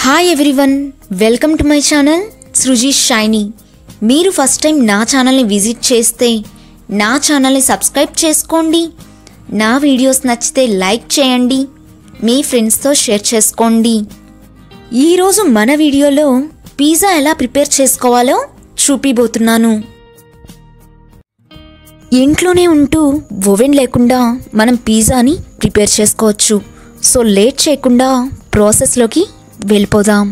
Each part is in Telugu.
hi everyone welcome to my channel Sruji Shiny మీరు ఫస్ట్ టైం నా ఛానల్ని విజిట్ చేస్తే నా ఛానల్ని సబ్స్క్రైబ్ చేసుకోండి నా వీడియోస్ నచ్చితే లైక్ చేయండి మీ ఫ్రెండ్స్తో షేర్ చేసుకోండి ఈరోజు మన వీడియోలో పిజ్జా ఎలా ప్రిపేర్ చేసుకోవాలో చూపిబోతున్నాను ఇంట్లోనే ఉంటూ ఓవెన్ లేకుండా మనం పిజ్జాని ప్రిపేర్ చేసుకోవచ్చు సో లేట్ చేయకుండా ప్రాసెస్లోకి వెళ్ళిపోదాం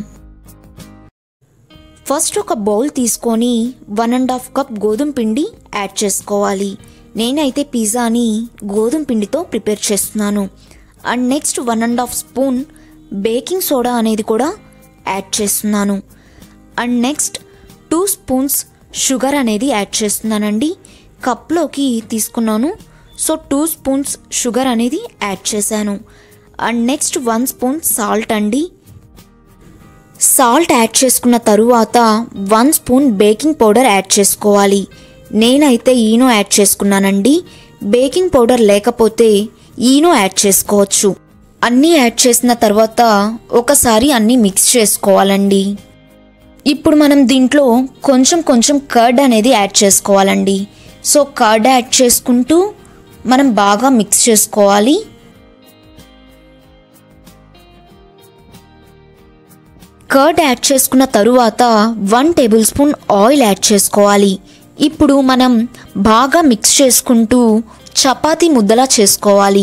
ఫస్ట్ ఒక బౌల్ తీసుకొని వన్ అండ్ హాఫ్ కప్ గోధుమ పిండి యాడ్ చేసుకోవాలి నేనైతే పిజ్జాని గోధుమ పిండితో ప్రిపేర్ చేస్తున్నాను and next one and half spoon baking soda అనేది కూడా యాడ్ చేస్తున్నాను and next two spoons sugar అనేది యాడ్ చేస్తున్నానండి కప్లోకి తీసుకున్నాను సో టూ స్పూన్స్ షుగర్ అనేది యాడ్ చేశాను and next one spoon salt అండి సాల్ట్ యాడ్ చేసుకున్న తరువాత one spoon baking powder add చేసుకోవాలి నేనైతే ఈనో యాడ్ చేసుకున్నానండి బేకింగ్ పౌడర్ లేకపోతే ఈనో యాడ్ చేసుకోవచ్చు అన్నీ యాడ్ చేసిన తర్వాత ఒకసారి అన్నీ మిక్స్ చేసుకోవాలండి ఇప్పుడు మనం దీంట్లో కొంచెం కొంచెం కర్డ్ అనేది యాడ్ చేసుకోవాలండి సో కర్డ్ యాడ్ చేసుకుంటూ మనం బాగా మిక్స్ చేసుకోవాలి కర్డ్ యాడ్ చేసుకున్న తరువాత one tablespoon oil add చేసుకోవాలి ఇప్పుడు మనం బాగా మిక్స్ చేసుకుంటూ చపాతీ ముద్దలా చేసుకోవాలి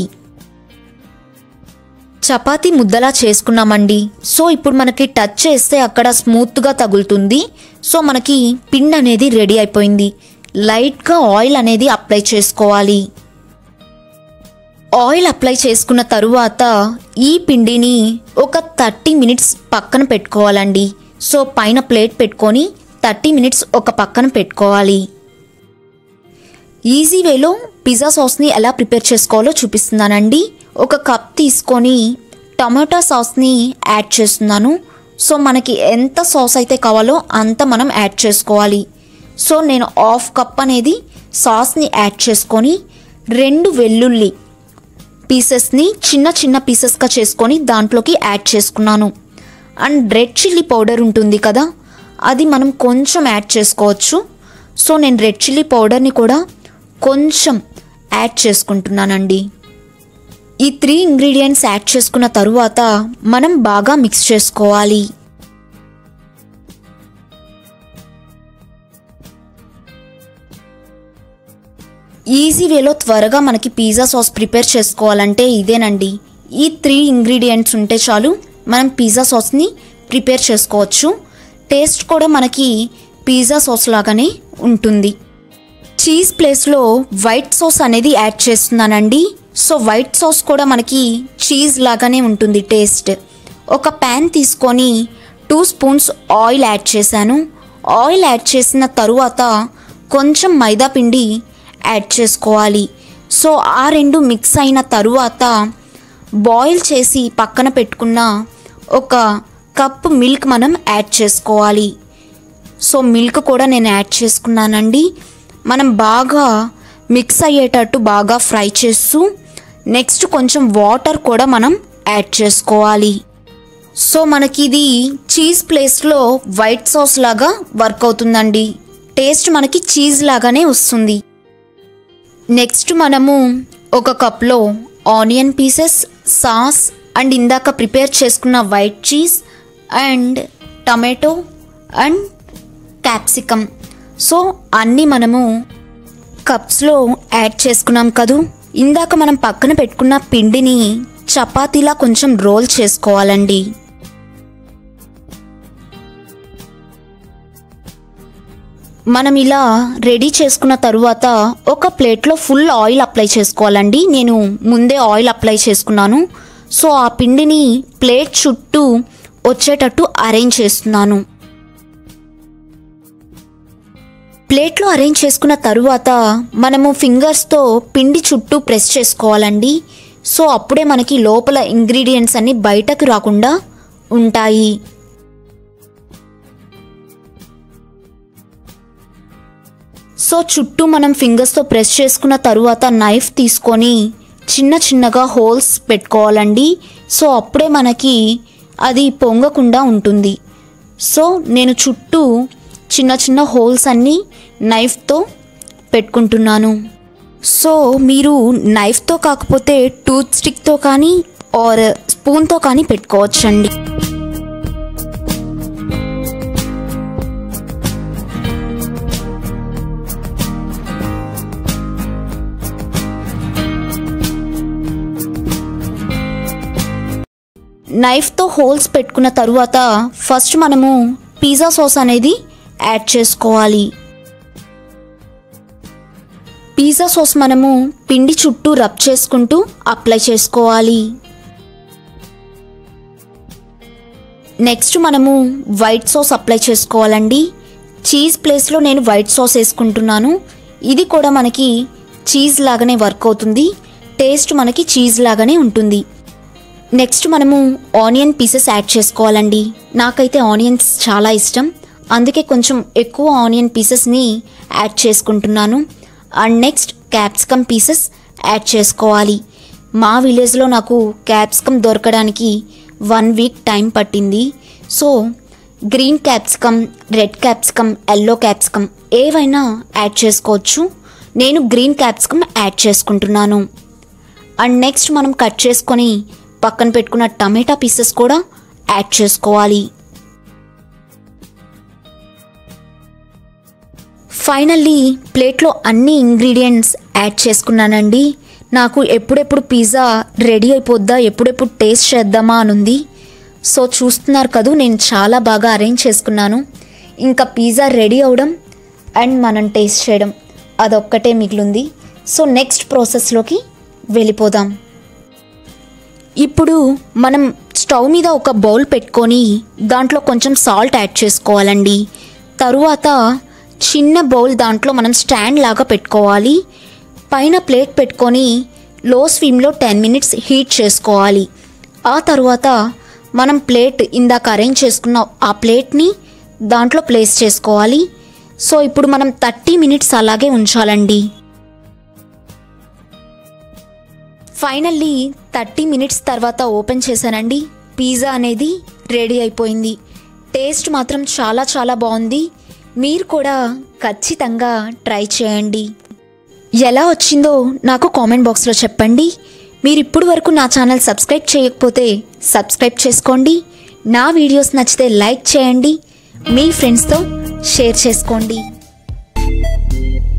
చపాతీ ముద్దలా చేసుకున్నామండి సో ఇప్పుడు మనకి టచ్ చేస్తే అక్కడ స్మూత్గా తగులుతుంది సో మనకి పిండి అనేది రెడీ అయిపోయింది లైట్గా ఆయిల్ అనేది అప్లై చేసుకోవాలి ఆయిల్ అప్లై చేసుకున్న తరువాత ఈ పిండిని ఒక థర్టీ మినిట్స్ పక్కన పెట్టుకోవాలండి సో పైన ప్లేట్ పెట్టుకొని థర్టీ మినిట్స్ ఒక పక్కన పెట్టుకోవాలి ఈజీ వేలో పిజ్జా సాస్ని ఎలా ప్రిపేర్ చేసుకోవాలో చూపిస్తున్నానండి ఒక కప్ తీసుకొని టమాటా సాస్ని యాడ్ చేస్తున్నాను సో మనకి ఎంత సాస్ అయితే కావాలో అంత మనం యాడ్ చేసుకోవాలి సో నేను హాఫ్ కప్ అనేది సాస్ని యాడ్ చేసుకొని రెండు వెల్లుల్లి పీసెస్ని చిన్న చిన్న పీసెస్గా చేసుకొని దాంట్లోకి యాడ్ చేసుకున్నాను అండ్ రెడ్ చిల్లీ పౌడర్ ఉంటుంది కదా అది మనం కొంచెం యాడ్ చేసుకోవచ్చు సో నేను రెడ్ చిల్లీ పౌడర్ని కూడా కొంచెం యాడ్ చేసుకుంటున్నానండి ఈ త్రీ ఇంగ్రీడియంట్స్ యాడ్ చేసుకున్న తరువాత మనం బాగా మిక్స్ చేసుకోవాలి ఈజీ వేలో త్వరగా మనకి పిజ్జా సాస్ ప్రిపేర్ చేసుకోవాలంటే ఇదేనండి ఈ త్రీ ఇంగ్రీడియంట్స్ ఉంటే చాలు మనం పిజ్జా సాస్ని ప్రిపేర్ చేసుకోవచ్చు టేస్ట్ కూడా మనకి పిజ్జా సాస్ లాగానే ఉంటుంది చీజ్ ప్లేస్లో వైట్ సాస్ అనేది యాడ్ చేస్తున్నానండి సో వైట్ సాస్ కూడా మనకి చీజ్ లాగానే ఉంటుంది టేస్ట్ ఒక ప్యాన్ తీసుకొని టూ స్పూన్స్ ఆయిల్ యాడ్ చేశాను ఆయిల్ యాడ్ చేసిన తరువాత కొంచెం మైదా పిండి యాడ్ చేసుకోవాలి సో ఆ రెండు మిక్స్ అయిన తరువాత బాయిల్ చేసి పక్కన పెట్టుకున్న ఒక కప్ మిల్క్ మనం యాడ్ చేసుకోవాలి సో మిల్క్ కూడా నేను యాడ్ చేసుకున్నానండి మనం బాగా మిక్స్ అయ్యేటట్టు బాగా ఫ్రై చేస్తూ నెక్స్ట్ కొంచెం వాటర్ కూడా మనం యాడ్ చేసుకోవాలి సో మనకి ఇది చీజ్ ప్లేస్లో వైట్ సాస్ లాగా వర్క్ అవుతుందండి టేస్ట్ మనకి చీజ్ లాగానే వస్తుంది నెక్స్ట్ మనము ఒక కప్లో ఆనియన్ పీసెస్ సాస్ అండ్ ఇందాక ప్రిపేర్ చేసుకున్న white cheese and tomato and capsicum so అన్నీ మనము కప్స్లో యాడ్ చేసుకున్నాం కదూ ఇందాక మనం పక్కన పెట్టుకున్న పిండిని చపాతీలా కొంచెం రోల్ చేసుకోవాలండి మనం ఇలా రెడీ చేసుకున్న తరువాత ఒక ప్లేట్లో ఫుల్ ఆయిల్ అప్లై చేసుకోవాలండి నేను ముందే ఆయిల్ అప్లై చేసుకున్నాను సో ఆ పిండిని ప్లేట్ చుట్టూ వచ్చేటట్టు అరేంజ్ చేస్తున్నాను ప్లేట్లో అరేంజ్ చేసుకున్న తరువాత మనము ఫింగర్స్తో పిండి చుట్టూ ప్రెస్ చేసుకోవాలండి సో అప్పుడే మనకి లోపల ఇంగ్రీడియంట్స్ అన్నీ బయటకు రాకుండా ఉంటాయి సో చుట్టూ మనం ఫింగర్స్తో ప్రెస్ చేసుకున్న తరువాత నైఫ్ తీసుకొని చిన్న చిన్నగా హోల్స్ పెట్టుకోవాలండి సో అప్పుడే మనకి అది పొంగకుండా ఉంటుంది సో నేను చుట్టూ చిన్న చిన్న హోల్స్ అన్నీ నైఫ్తో పెట్టుకుంటున్నాను సో మీరు నైఫ్తో కాకపోతే టూత్ స్టిక్తో కానీ ఆర్ స్పూన్తో కానీ పెట్టుకోవచ్చండి నైఫ్తో హోల్స్ పెట్టుకున్న తరువాత ఫస్ట్ మనము పిజ్జా సాస్ అనేది యాడ్ చేసుకోవాలి పిజ్జా సాస్ మనము పిండి చుట్టూ రబ్ చేసుకుంటూ అప్లై చేసుకోవాలి నెక్స్ట్ మనము వైట్ సాస్ అప్లై చేసుకోవాలండి చీజ్ ప్లేస్లో నేను వైట్ సాస్ వేసుకుంటున్నాను ఇది కూడా మనకి చీజ్ లాగానే వర్క్ అవుతుంది టేస్ట్ మనకి చీజ్ లాగానే ఉంటుంది నెక్స్ట్ మనము ఆనియన్ పీసెస్ యాడ్ చేసుకోవాలండి నాకైతే ఆనియన్స్ చాలా ఇష్టం అందుకే కొంచెం ఎక్కువ ఆనియన్ పీసెస్ని యాడ్ చేసుకుంటున్నాను and next capsicum pieces add చేసుకోవాలి మా విలేజ్లో నాకు క్యాప్సికమ్ దొరకడానికి వన్ వీక్ టైం పట్టింది so green capsicum red capsicum yellow capsicum ఏవైనా యాడ్ చేసుకోవచ్చు నేను గ్రీన్ క్యాప్సికమ్ యాడ్ చేసుకుంటున్నాను అండ్ నెక్స్ట్ మనం కట్ చేసుకొని పక్కన పెట్టుకున్న టమాటా పీసెస్ కూడా యాడ్ చేసుకోవాలి ఫైనల్లీ ప్లేట్లో అన్ని ఇంగ్రీడియంట్స్ యాడ్ చేసుకున్నానండి నాకు ఎప్పుడెప్పుడు పిజ్జా రెడీ అయిపోద్దా ఎప్పుడెప్పుడు టేస్ట్ చేద్దామా అని ఉంది సో చూస్తున్నారు కదూ నేను చాలా బాగా అరేంజ్ చేసుకున్నాను ఇంకా పిజ్జా రెడీ అవడం అండ్ మనం టేస్ట్ చేయడం అదొక్కటే మిగిలింది సో నెక్స్ట్ ప్రాసెస్లోకి వెళ్ళిపోదాం ఇప్పుడు మనం స్టవ్ మీద ఒక బౌల్ పెట్టుకొని దాంట్లో కొంచెం సాల్ట్ యాడ్ చేసుకోవాలండి తరువాత చిన్న బౌల్ దాంట్లో మనం స్టాండ్ లాగా పెట్టుకోవాలి పైన ప్లేట్ పెట్టుకొని లో స్విమ్లో టెన్ మినిట్స్ హీట్ చేసుకోవాలి ఆ తర్వాత మనం ప్లేట్ ఇందాక అరేంజ్ చేసుకున్న ఆ ప్లేట్ని దాంట్లో ప్లేస్ చేసుకోవాలి సో ఇప్పుడు మనం థర్టీ మినిట్స్ అలాగే ఉంచాలండి ఫైనల్లీ థర్టీ మినిట్స్ తర్వాత ఓపెన్ చేశానండి పిజ్జా అనేది రెడీ అయిపోయింది టేస్ట్ మాత్రం చాలా చాలా బాగుంది మీరు కూడా ఖచ్చితంగా ట్రై చేయండి ఎలా వచ్చిందో నాకు కామెంట్ బాక్స్లో చెప్పండి మీరు ఇప్పుడు వరకు నా ఛానల్ సబ్స్క్రైబ్ చేయకపోతే సబ్స్క్రైబ్ చేసుకోండి నా వీడియోస్ నచ్చితే లైక్ చేయండి మీ ఫ్రెండ్స్తో షేర్ చేసుకోండి